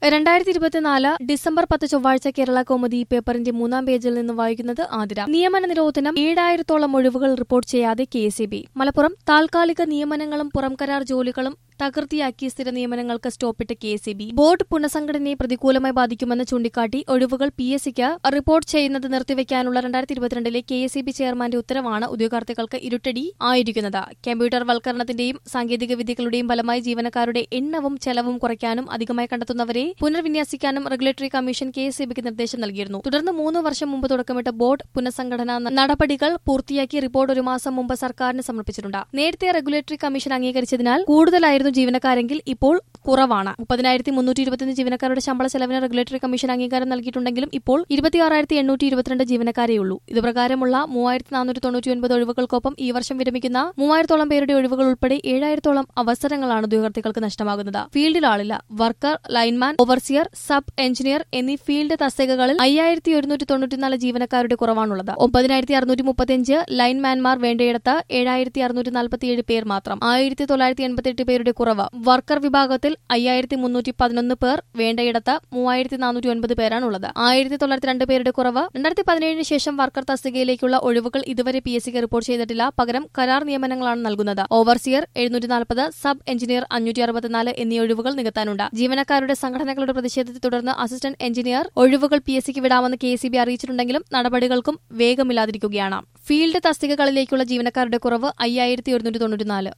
രണ്ടായിരത്തി ഇരുപത്തിനാല് ഡിസംബർ പത്ത് ചൊവ്വാഴ്ച കേരള കോമഡി പേപ്പറിന്റെ മൂന്നാം പേജിൽ നിന്ന് വായിക്കുന്നത് ആതിര നിയമന നിരോധനം ഏഴായിരത്തോളം ഒഴിവുകൾ റിപ്പോർട്ട് ചെയ്യാതെ കെ മലപ്പുറം താൽക്കാലിക നിയമനങ്ങളും പുറംകരാർ ജോലികളും തകൃതിയാക്കി സ്ഥിര നിയമനങ്ങൾക്ക് സ്റ്റോപ്പിട്ട് കെ സി ബി ബോർഡ് പുനഃസംഘടനയെ പ്രതികൂലമായി ബാധിക്കുമെന്ന് ചൂണ്ടിക്കാട്ടി ഒഴിവുകൾ പി എസ് സിക്ക് റിപ്പോർട്ട് ചെയ്യുന്നത് നിർത്തിവെക്കാനുള്ള രണ്ടായിരത്തി ഇരുപത്തിരണ്ടിലെ കെ എസ് ബി ചെയർമാന്റെ ഉത്തരവാണ് ഉദ്യോഗാർത്ഥികൾക്ക് ഇരുട്ടടി ആയിരിക്കുന്നത് കമ്പ്യൂട്ടർ വൽക്കരണത്തിന്റെയും സാങ്കേതിക വിദ്യകളുടെയും ഫലമായി ജീവനക്കാരുടെ എണ്ണവും ചെലവും കുറയ്ക്കാനും അധികമായി കണ്ടെത്തുന്നവരെ പുനർവിന്യസിക്കാനും റെഗുലേറ്ററി കമ്മീഷൻ കെ എസ് ബിക്ക് നിർദ്ദേശം നൽകിയിരുന്നു തുടർന്ന് മൂന്ന് വർഷം മുമ്പ് തുടക്കമിട്ട ബോർഡ് പുനഃസംഘടനാ നടപടികൾ പൂർത്തിയാക്കി റിപ്പോർട്ട് ഒരു മാസം മുമ്പ് സർക്കാരിന് സമർപ്പിച്ചിട്ടുണ്ട് നേരത്തെ റെഗുലേറ്ററി കമ്മീഷൻ അംഗീകരിച്ചതിനാൽ കൂടുതലായിരുന്നു ജീവനക്കാരെങ്കിൽ ഇപ്പോൾ കുറവാണ് മുപ്പതിനായിരത്തി മുന്നൂറ്റി ഇരുപത്തിയഞ്ച് ജീവനക്കാരുടെ ശമ്പള ചെലവിന് റെഗുലേറ്ററി കമ്മീഷൻ അംഗീകാരം നൽകിയിട്ടുണ്ടെങ്കിലും ഇപ്പോൾ ഇരുപത്തിയാറായിരത്തി എണ്ണൂറ്റി ഇരുപത്തിരണ്ട് ജീവനക്കാരെയുള്ളൂ ഇതുപ്രകാരമുള്ള മൂവായിരത്തി നാനൂറ്റി തൊണ്ണൂറ്റി ഒൻപത് ഒഴിവുകൾക്കൊപ്പം ഈ വർഷം വിരമിക്കുന്ന മൂവായിരത്തോളം പേരുടെ ഒഴിവുകൾ ഉൾപ്പെടെ ഏഴായിരത്തോളം അവസരങ്ങളാണ് ഉദ്യോഗാർത്ഥികൾക്ക് നഷ്ടമാകുന്നത് ഫീൽഡിൽ ആളില്ല worker lineman overseer sub engineer എന്നീ ഫീൽഡ് തസ്തികകളിൽ അയ്യായിരത്തി ഒരുന്നൂറ്റി തൊണ്ണൂറ്റിനാല് ജീവനക്കാരുടെ കുറവാണുള്ളത് ഒമ്പതിനായിരത്തി അറുന്നൂറ്റി മുപ്പത്തിയഞ്ച് ലൈൻമാൻമാർ വേണ്ടയിടത്ത് ഏഴായിരത്തി അറുന്നൂറ്റി നാൽപ്പത്തിയേഴ് പേർ മാത്രം ആയിരത്തി തൊള്ളായിരത്തി എൺപത്തിയെട്ട് പേരുടെ കുറവ് വർക്കർ വിഭാഗത്തിൽ അയ്യായിരത്തി മുന്നൂറ്റി പതിനൊന്ന് പേർ വേണ്ടയിടത്ത് മൂവായിരത്തി നാനൂറ്റി ഒൻപത് പേരാണുള്ളത് ആയിരത്തി തൊള്ളായിരത്തി രണ്ട് പേരുടെ കുറവ് രണ്ടായിരത്തി പതിനേഴിന് ശേഷം വർക്കർ തസ്തികയിലേക്കുള്ള ഒഴിവുകൾ ഇതുവരെ പി എസ് സിക്ക് റിപ്പോർട്ട് ചെയ്തിട്ടില്ല പകരം കരാർ നിയമനങ്ങളാണ് നൽകുന്നത് ഓവർസിയർ എഴുന്നൂറ്റി നാൽപ്പത് സബ് എഞ്ചിനീയർ അഞ്ഞൂറ്റി അറുപത്തിനാല് എന്നീ ഒഴിവുകൾ നികത്താനുണ്ട് ജീവനക്കാരുടെ സംഘടനകളുടെ പ്രതിഷേധത്തെ തുടർന്ന് അസിസ്റ്റന്റ് എഞ്ചിനീയർ ഒഴിവുകൾ പി എസ് സിക്ക് വിടാമെന്ന് കെ സി ബി അറിയിച്ചിട്ടുണ്ടെങ്കിലും നടപടികൾക്കും വേഗമില്ലാതിരിക്കുകയാണ് ഫീൽഡ് തസ്തികകളിലേക്കുള്ള ജീവനക്കാരുടെ കുറവ് അയ്യായിരത്തി ഒരുന്നൂറ്റി തൊണ്ണൂറ്റിനാല്